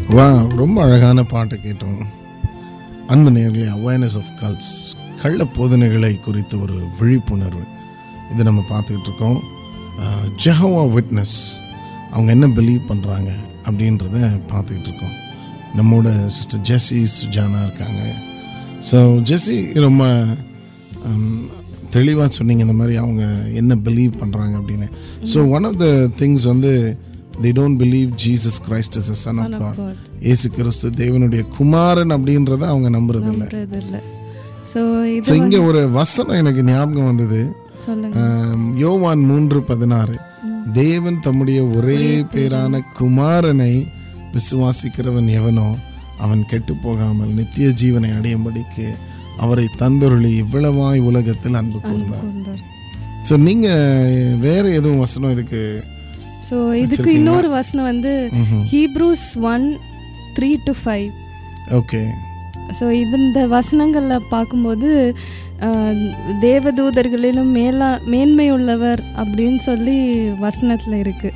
வா ரொம்ப அழகான பாட்டை கேட்டோம் அன்பு நேர்களே அவேர்னஸ் ஆஃப் கல்ஸ் கள்ள போதனைகளை குறித்து ஒரு விழிப்புணர்வு இது நம்ம பார்த்துக்கிட்டு இருக்கோம் ஜெஹவா விட்னஸ் அவங்க என்ன பிலீவ் பண்ணுறாங்க அப்படின்றத பார்த்துக்கிட்டு இருக்கோம் நம்மோட சிஸ்டர் ஜெஸ்ஸி சுஜானா இருக்காங்க ஸோ ஜெஸ்ஸி ரொம்ப தெளிவாக சொன்னீங்க இந்த மாதிரி அவங்க என்ன பிலீவ் பண்ணுறாங்க அப்படின்னு so one of the things வந்து they don't believe Jesus Christ is a son of God God. Yesu கிறிஸ்து தேவனுடைய குமாரன் அப்படின்றத அவங்க நம்புறது இல்லை நம்புறது இல்லை ஸோ இது ஸோ இங்கே ஒரு வசனம் எனக்கு ஞாபகம் வந்தது சொல்லுங்க ஆம், யோவான் மூன்று பதினாறு தேவன் தம்முடைய ஒரே பேரான குமாரனை விசுவாசிக்கிறவன் எவனோ அவன் கெட்டு போகாமல் நித்திய ஜீவனை அடையும்படிக்கு அவரை தந்தொருளி இவ்வளவாய் உலகத்தில் அன்பு கூர்ந்தார் கொண்டார் ஸோ நீங்க வேற எதுவும் வசனம் இதுக்கு ஸோ இதுக்கு இன்னொரு வசனம் வந்து Hebrews one three two five okay so இது இந்த வசனங்களில் பார்க்கும்போது ஆஹ், தேவதூதர்களிலும் மேலா மேன்மை உள்ளவர் அப்படின்னு சொல்லி வசனத்தில் இருக்கு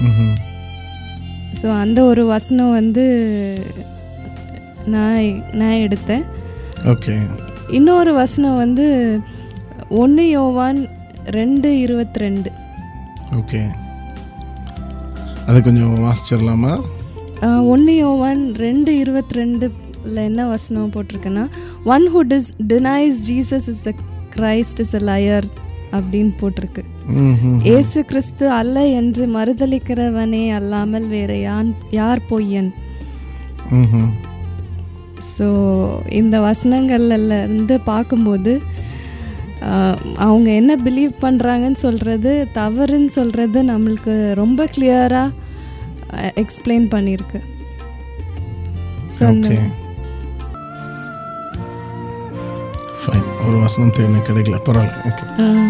ஸோ அந்த ஒரு வசனம் வந்து நான் நான் எடுத்தேன் ஓகே இன்னொரு வசனம் வந்து ஒன்று யோவான் ரெண்டு இருபத்தி ரெண்டு ஓகே அது கொஞ்சம் வாசிச்சிடலாமா ஒன்று யோவான் ரெண்டு இருபத்தி ரெண்டுல என்ன வசனம் போட்டிருக்குன்னா one who dis denies Jesus is the Christ is a liar அப்படின்னு போட்டிருக்கு ம்ஹும். ஏசு கிறிஸ்து அல்ல என்று மறுதளிக்கிறவனே அல்லாமல் வேற யான் யார் பொய்யன் ம்ஹும். ஸோ இந்த வசனங்கள்ல இருந்து பார்க்கும்போது ஆஹ், அவங்க என்ன பிலீவ் பண்ணுறாங்கன்னு சொல்கிறது தவறுன்னு சொல்கிறது நம்மளுக்கு ரொம்ப கிளியராக எக்ஸ்பிளைன் பண்ணியிருக்கு ஸோ அந்த ஓகே ஃபைன் ஒரு வசனம் தேவை கிடைக்கல பரவாயில்ல ஓகே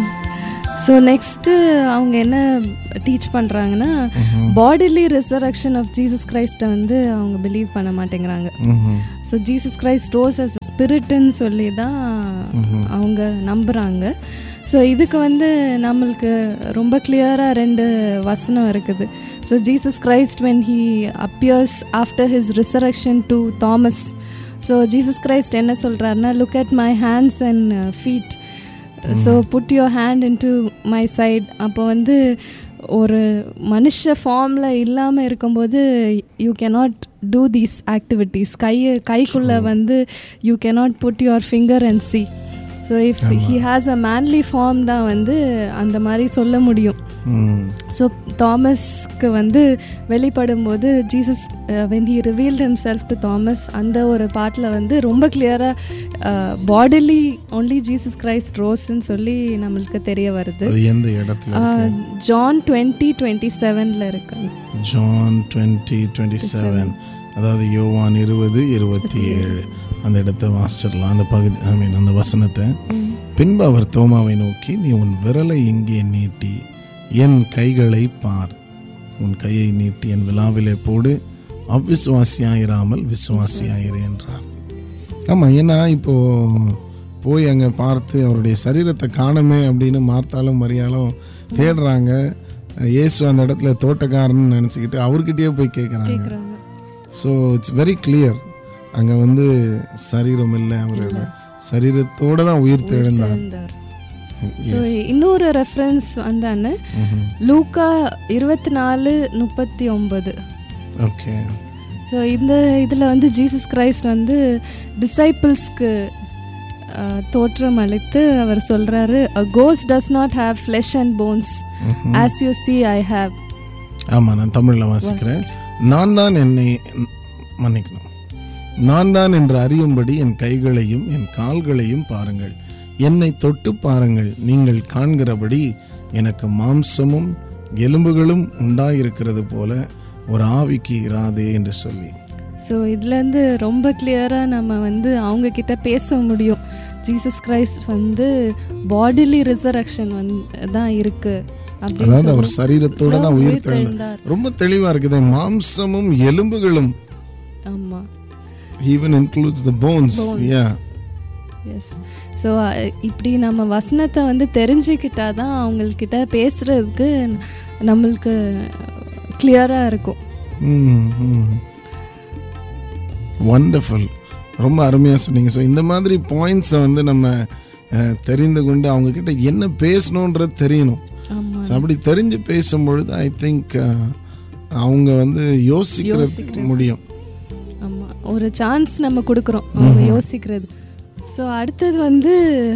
ஸோ நெக்ஸ்ட்டு அவங்க என்ன டீச் பண்ணுறாங்கன்னா பாடிலி ரிசரக்ஷன் ஆஃப் ஜீசஸ் கிரைஸ்ட்டை வந்து அவங்க பிலீவ் பண்ண மாட்டேங்கிறாங்க ம்ஹும். So Jesus Christ rose as ஸ்பிரிட்டுன்னு சொல்லி தான் அவங்க நம்புகிறாங்க ஸோ இதுக்கு வந்து நம்மளுக்கு ரொம்ப கிளியராக ரெண்டு வசனம் இருக்குது so Jesus Christ when he appears after his resurrection to Thomas so Jesus Christ என்ன சொல்கிறாருன்னா look at my hands and feet so put your hand into my side அப்போ வந்து ஒரு மனுஷ ஃபார்மில் இல்லாமல் இருக்கும்போது you cannot do these activities கை கைக்குள்ளே வந்து you cannot put your finger and see so if he has a manly form தான் வந்து அந்த மாதிரி சொல்ல முடியும் ம். ஸோ தாமஸ்க்கு வந்து வெளிப்படும்போது Jesus when he revealed himself to Thomas அந்த ஒரு பாட்டில் வந்து ரொம்ப கிளியராக பாடிலி ஒன்லி ஜீசஸ் கிரைஸ்ட் ரோஸ்ன்னு சொல்லி நம்மளுக்கு தெரிய வருது அது எந்த இடத்துல ஜான் டுவெண்ட்டி டுவெண்ட்டி செவனில் இருக்கு ஜான் டுவெண்ட்டி டுவெண்ட்டி செவன் அதாவது யோவான் இருபது இருபத்தி ஏழு அந்த இடத்த வாசிச்சிடலாம் அந்த பகுதி ஐ மீன் அந்த வசனத்தை பின்பு அவர் தோமாவை நோக்கி நீ உன் விரலை இங்கே நீட்டி என் கைகளை பார் உன் கையை நீட்டி என் விழாவிலே போடு அவ்விசுவாசியாயிராமல் விசுவாசியாயிரு என்றார் ஆமாம் ஏன்னா இப்போ போய் அங்கே பார்த்து அவருடைய சரீரத்தை காணுமே அப்படின்னு மார்த்தாலும் மரியாலும் தேடுறாங்க இயேசு அந்த இடத்துல தோட்டக்காரன்னு நினச்சிக்கிட்டு அவர்கிட்டயே போய் கேட்குறாங்க கேட்குறாங்க ஸோ இட்ஸ் வெரி கிளியர் அங்கே வந்து சரீரம் இல்லை அவர் சரீரத்தோடு தான் உயிர் தெழுந்தார் இருந்தார் ஸோ இன்னொரு ரெஃபரன்ஸ் வந்தான்னு ம்ஹும். லூக்கா இருபத்தி நாலு முப்பத்தி ஒம்பது ஓகே ஸோ இந்த இதில் வந்து ஜீசஸ் கிரைஸ்ட் வந்து டிசைபிள்ஸ்க்கு தோற்றம் அளித்து அவர் சொல்கிறாரு அ கோஸ் does not have flesh and bones as you see I have ஆமாம் நான் தமிழில் வாசிக்கிறேன் நான் தான் என்னை மன்னிக்கணும் நான் தான் என்று அறியும்படி என் கைகளையும் என் கால்களையும் பாருங்கள் என்னை தொட்டு பாருங்கள் நீங்கள் காண்கிறபடி எனக்கு மாம்சமும் எலும்புகளும் உண்டாயிருக்கிறது போல ஒரு ஆவிக்கு இராதே என்று சொல்லி ஸோ இதுலேருந்து ரொம்ப கிளியராக நம்ம வந்து அவங்க கிட்ட பேச முடியும் ஜீசஸ் கிரைஸ்ட் வந்து பாடிலி ரிசரக்ஷன் வந்து தான் இருக்கு அப்படின்னு அதாவது அவர் சரீரத்தோட தான் உயிர் தெழுந்தார் தெழுந்தார் ரொம்ப தெளிவா இருக்குது மாம்சமும் எலும்புகளும் ஆமாம் even includes the bones yeah yes so இப்படி நம்ம வசனத்தை வந்து தெரிஞ்சுக்கிட்டா தான் அவங்கக்கிட்ட பேசுகிறதுக்கு நம்மளுக்கு கிளியராக இருக்கும் வண்டர்ஃபுல் ரொம்ப அருமையாக சொன்னீங்க ஸோ இந்த மாதிரி பாயிண்ட்ஸை வந்து நம்ம அஹ், தெரிந்து கொண்டு அவங்கக்கிட்ட என்ன பேசணுன்றது தெரியணும் ஆமாம் ஸோ அப்படி தெரிஞ்சு பேசும்பொழுது ஐ திங்க் அவங்க வந்து யோசிக்கிறது முடியும் ஆமாம் ஒரு சான்ஸ் நம்ம கொடுக்குறோம் அவங்க யோசிக்கிறது ஸோ அடுத்தது வந்து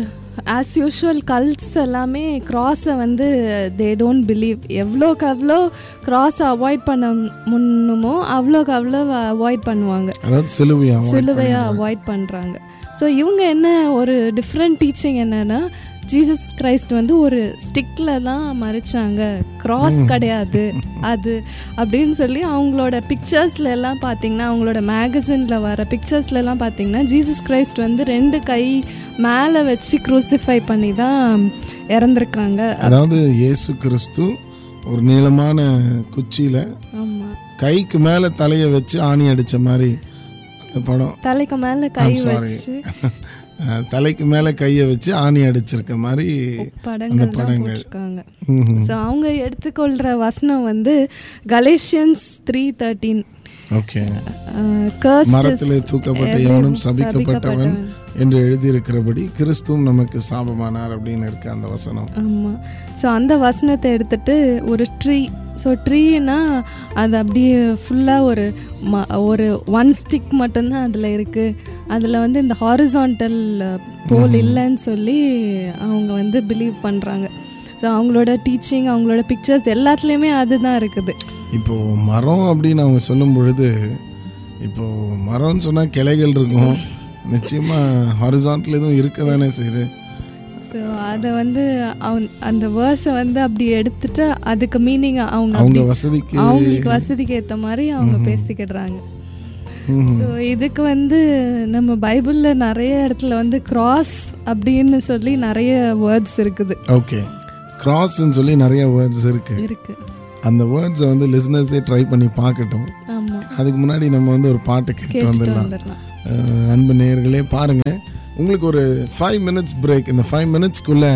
ஆஸ் யூஷுவல் கல்ட்ஸ் எல்லாமே க்ராஸை வந்து தே டோன்ட் பிலீவ் எவ்வளோக்கு அவ்வளோ க்ராஸை அவாய்ட் பண்ண முன்னுமோ அவ்வளோக்கு அவ்வளோ அவாய்ட் பண்ணுவாங்க அதாவது சிலுவையா சிலுவையை அவாய்ட் பண்ணுறாங்க ஸோ இவங்க என்ன ஒரு டிஃப்ரெண்ட் டீச்சிங் என்னன்னா ஜீசஸ் கிரைஸ்ட் வந்து ஒரு ஸ்டிக்கில் தான் மறைச்சாங்க கிராஸ் கிடையாது அது அப்படின்னு சொல்லி அவங்களோட பிக்சர்ஸ்ல எல்லாம் பார்த்தீங்கன்னா அவங்களோட மேகசினில் வர பிக்சர்ஸ்ல எல்லாம் பார்த்தீங்கன்னா ஜீசஸ் கிரைஸ்ட் வந்து ரெண்டு கை மேலே வச்சு க்ரூசிஃபை பண்ணி தான் இறந்துருக்காங்க அதாவது இயேசு கிறிஸ்து ஒரு நீளமான குச்சியில் ஆமாம் கைக்கு மேலே தலையை வச்சு ஆணி அடித்த மாதிரி அந்த படம் தலைக்கு மேலே கை I'm sorry. வச்சு அஹ், தலைக்கு மேலே கையை வச்சு ஆணி அடிச்சிருக்க மாதிரி படங்கள் படங்கள். போட்டிருக்காங்க ம்ஹும். ஸோ அவங்க எடுத்துக்கொள்கிற வசனம் வந்து Galatians three thirteen okay cursed மரத்திலே தூக்கப்பட்ட எவனும் சபிக்கப்பட்டவன் என்று எழுதியிருக்கிறபடி கிறிஸ்துவும் நமக்கு சாபமானார் அப்படின்னு இருக்கு அந்த வசனம் ஆமாம் ஸோ அந்த வசனத்தை எடுத்துட்டு ஒரு ட்ரீ ஸோ ட்ரீனா அது அப்படியே ஃபுல்லாக ஒரு ம ஒரு ஒன் ஸ்டிக் மட்டும்தான் அதில் இருக்குது அதில் வந்து இந்த ஹாரிசான்டல் போல் இல்லைன்னு சொல்லி அவங்க வந்து பிலீவ் பண்ணுறாங்க ஸோ அவங்களோட டீச்சிங் அவங்களோட பிக்சர்ஸ் எல்லாத்துலேயுமே அதுதான் இருக்குது இப்போ மரம் அப்படின்னு அவங்க சொல்லும் பொழுது இப்போ மரம்னு சொன்னா கிளைகள் இருக்கும் நிச்சயமா ஹாரிசான்ட்ல எதுவும் இருக்க தானே செய்யுது ஸோ அதை வந்து அவன் அந்த வேர்ஸை வந்து அப்படி எடுத்துட்டு அதுக்கு மீனிங் அவங்க அவங்க அப்படி வசதிக்கு அவங்களுக்கு வசதிக்கு ஏற்ற மாதிரி அவங்க பேசிக்கிடுறாங்க ம்ஹும். ஸோ இதுக்கு வந்து நம்ம பைபிளில் நிறைய இடத்துல வந்து கிராஸ் அப்படின்னு சொல்லி நிறைய வேர்ட்ஸ் இருக்குது ஓகே கிராஸ்ன்னு சொல்லி நிறைய வேர்ட்ஸ் இருக்கு இருக்கு அந்த வேர்ட்ஸை வந்து லிசனர்ஸே ட்ரை பண்ணி பார்க்கட்டும் ஆமாம் அதுக்கு முன்னாடி நம்ம வந்து ஒரு பாட்டு கேட்டு கேட்டுட்டு வந்துடலாம் வந்துடலாம் அஹ் அன்பு நேயர்களே பாருங்க உங்களுக்கு ஒரு ஃபைவ் மினிட்ஸ் பிரேக் இந்த ஃபைவ் மினிட்ஸ்க்குள்ள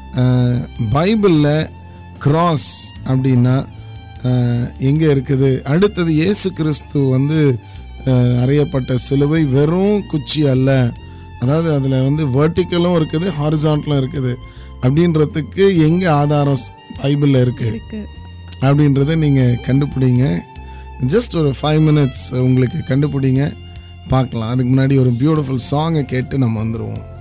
பைபிளில் கிராஸ் அப்படின்னா எங்கே இருக்குது அடுத்தது இயேசு கிறிஸ்து வந்து அஹ், அறையப்பட்ட சிலுவை வெறும் குச்சி அல்ல அதாவது அதில் வந்து வெர்டிக்கலும் இருக்குது ஹாரிசான்டலும் இருக்குது அப்படின்றதுக்கு எங்கே ஆதாரம் பைபிளில் இருக்குது இருக்கு அப்படின்றத நீங்கள் கண்டுபிடிங்க ஜஸ்ட் ஒரு ஃபைவ் மினிட்ஸ் உங்களுக்கு கண்டுபிடிங்க பார்க்கலாம் அதுக்கு முன்னாடி ஒரு பியூட்டிஃபுல் சாங்கை கேட்டு நம்ம வந்துடுவோம்